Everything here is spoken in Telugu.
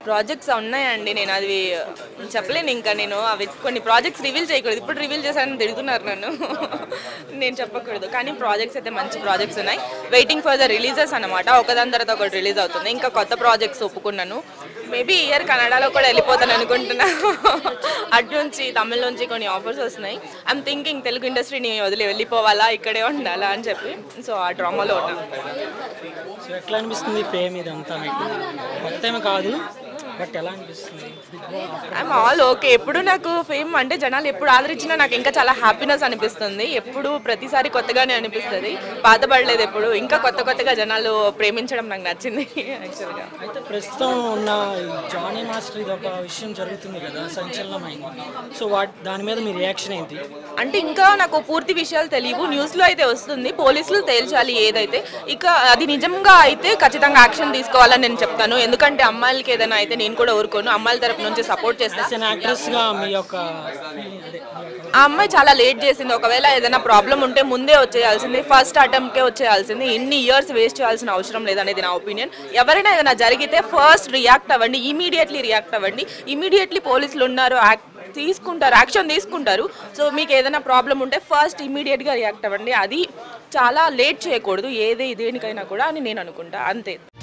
ప్రాజెక్ట్స్ ఉన్నాయండి నేను అది చెప్పలేను ఇంకా నేను అవి కొన్ని ప్రాజెక్ట్స్ రివీల్ చేయకూడదు ఇప్పుడు రివీల్ చేశానని తిడుతున్నారు నన్ను నేను చెప్పకూడదు కానీ ప్రాజెక్ట్స్ అయితే మంచి ప్రాజెక్ట్స్ ఉన్నాయి వెయిటింగ్ ఫర్ ద రిలీజెస్ అనమాట ఒకదాని తర్వాత ఒకటి రిలీజ్ అవుతుంది ఇంకా కొత్త ప్రాజెక్ట్స్ ఒప్పుకున్నాను మేబీ ఇయర్ కన్నడలో కూడా వెళ్ళిపోతాను అనుకుంటున్నా అటు నుంచి తమిళ నుంచి కొన్ని ఆఫర్స్ వస్తున్నాయి ఐఎమ్ థింకింగ్ తెలుగు ఇండస్ట్రీని వదిలి వెళ్ళిపోవాలా ఇక్కడే ఉండాలా అని చెప్పి సో ఆ డ్రామాలో ఉన్నా సో ఎట్లా అనిపిస్తుంది ఫేమ్ ఇదంతా మీకు కొత్త ఏమీ కాదు బట్ ఎలా అనిపిస్తుంది ఐఎమ్ ఆల్ ఓకే ఎప్పుడు నాకు ఫేమ్ అంటే జనాలు ఎప్పుడు ఆదరించినా నాకు ఇంకా చాలా హ్యాపీనెస్ అనిపిస్తుంది ఎప్పుడు ప్రతిసారి కొత్తగానే అనిపిస్తుంది బాధపడలేదు ఎప్పుడు ఇంకా కొత్త కొత్తగా జనాలు ప్రేమించడం నాకు నచ్చింది యాక్చువల్గా అయితే ప్రస్తుతం ఉన్న ఈ జానీ మాస్టర్ ఇది ఒక విషయం జరుగుతుంది కదా సంచలనమైంది సో వాటి దాని మీద మీ రియాక్షన్ ఏంటి అంటే ఇంకా నాకు పూర్తి విషయాలు తెలియవు న్యూస్లో అయితే వస్తుంది పోలీసులు తేల్చాలి ఏదైతే ఇక అది నిజంగా అయితే ఖచ్చితంగా యాక్షన్ తీసుకోవాలని నేను చెప్తాను ఎందుకంటే అమ్మాయిలకి ఏదైనా అయితే నేను కూడా ఊరుకోను అమ్మాయిల తరపు నుంచి సపోర్ట్ చేస్తాను యాక్ట్రెస్గా మీ యొక్క feeling అదే మీ యొక్క ఆ అమ్మాయి చాలా లేట్ చేసింది ఒకవేళ ఏదైనా ప్రాబ్లం ఉంటే ముందే వచ్చేయాల్సింది ఫస్ట్ అటెంప్ట్కే వచ్చేయాల్సింది ఇన్ని ఇయర్స్ వేస్ట్ చేయాల్సిన అవసరం లేదనేది నా ఒపీనియన్ ఎవరైనా ఏదైనా జరిగితే ఫస్ట్ రియాక్ట్ అవ్వండి ఇమీడియట్లీ రియాక్ట్ అవ్వండి ఇమీడియట్లీ పోలీసులు ఉన్నారు యాక్- తీసుకుంటారు యాక్షన్ తీసుకుంటారు సో మీకు ఏదైనా ప్రాబ్లం ఉంటే ఫస్ట్ ఇమీడియట్గా రియాక్ట్ అవ్వండి అది చాలా లేట్ చేయకూడదు ఏదే దేనికైనా కూడా అని నేను అనుకుంటా అంతే